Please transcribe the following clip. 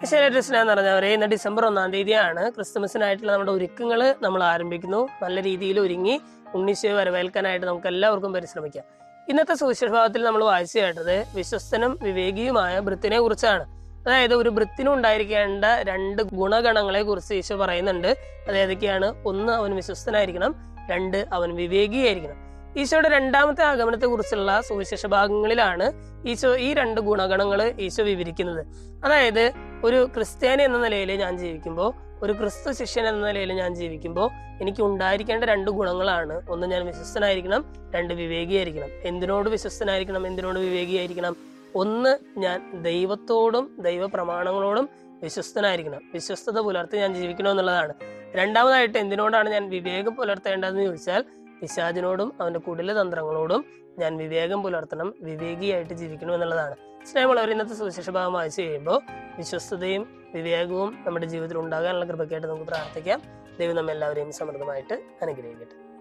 ശരി സ്നേഹം നിറഞ്ഞവരെ ഇന്ന് ഡിസംബർ ഒന്നാം തീയതിയാണ് ക്രിസ്തുമസിനായിട്ടുള്ള നമ്മുടെ ഒരുക്കങ്ങൾ നമ്മൾ ആരംഭിക്കുന്നു നല്ല രീതിയിൽ ഒരുങ്ങി ഉണ്ണീശോയെ വരവേൽക്കാനായിട്ട് നമുക്ക് എല്ലാവർക്കും പരിശ്രമിക്കാം ഇന്നത്തെ സുവിശേഷ ഭാഗത്തിൽ നമ്മൾ വായിച്ചു കേട്ടത് വിശ്വസ്തനും വിവേകിയുമായ വൃത്തിനെ കുറിച്ചാണ് അതായത് ഒരു വൃത്തിനും ഉണ്ടായിരിക്കേണ്ട രണ്ട് ഗുണഗണങ്ങളെ കുറിച്ച് ഈശോ പറയുന്നുണ്ട് അത് ഏതൊക്കെയാണ് ഒന്ന് അവൻ വിശ്വസ്തനായിരിക്കണം രണ്ട് അവൻ വിവേകിയായിരിക്കണം ഈശോയുടെ രണ്ടാമത്തെ ആഗമനത്തെ കുറിച്ചുള്ള സുവിശേഷ ഭാഗങ്ങളിലാണ് ഈശോ ഈ രണ്ട് ഗുണഗണങ്ങൾ ഈശോ വിവരിക്കുന്നത് അതായത് ഒരു ക്രിസ്ത്യാനി എന്ന നിലയിൽ ഞാൻ ജീവിക്കുമ്പോൾ ഒരു ക്രിസ്തു ശിഷ്യൻ എന്ന നിലയിൽ ഞാൻ ജീവിക്കുമ്പോൾ എനിക്ക് ഉണ്ടായിരിക്കേണ്ട രണ്ട് ഗുണങ്ങളാണ് ഒന്ന് ഞാൻ വിശ്വസ്തനായിരിക്കണം രണ്ട് വിവേകിയായിരിക്കണം എന്തിനോട് വിശ്വസ്തനായിരിക്കണം എന്തിനോട് വിവേകിയായിരിക്കണം ഒന്ന് ഞാൻ ദൈവത്തോടും ദൈവ പ്രമാണങ്ങളോടും വിശ്വസ്തനായിരിക്കണം വിശ്വസ്തത പുലർത്തി ഞാൻ ജീവിക്കണം എന്നുള്ളതാണ് രണ്ടാമതായിട്ട് എന്തിനോടാണ് ഞാൻ വിവേകം പുലർത്തേണ്ടതെന്ന് ചോദിച്ചാൽ പിശാചിനോടും അവന്റെ കുടില തന്ത്രങ്ങളോടും ഞാൻ വിവേകം പുലർത്തണം വിവേകിയായിട്ട് ജീവിക്കണം എന്നുള്ളതാണ് സ്നേഹമുള്ളവർ ഇന്നത്തെ സുവിശേഷ ഭാഗം വായിച്ചു കഴിയുമ്പോൾ വിശ്വസ്തതയും വിവേകവും നമ്മുടെ ജീവിതത്തിൽ ഉണ്ടാകാനുള്ള കൃപയ്ക്കായിട്ട് നമുക്ക് പ്രാർത്ഥിക്കാം ദൈവം നമ്മെല്ലാവരെയും സമൃദ്ധമായിട്ട് അനുഗ്രഹിക്കട്ടെ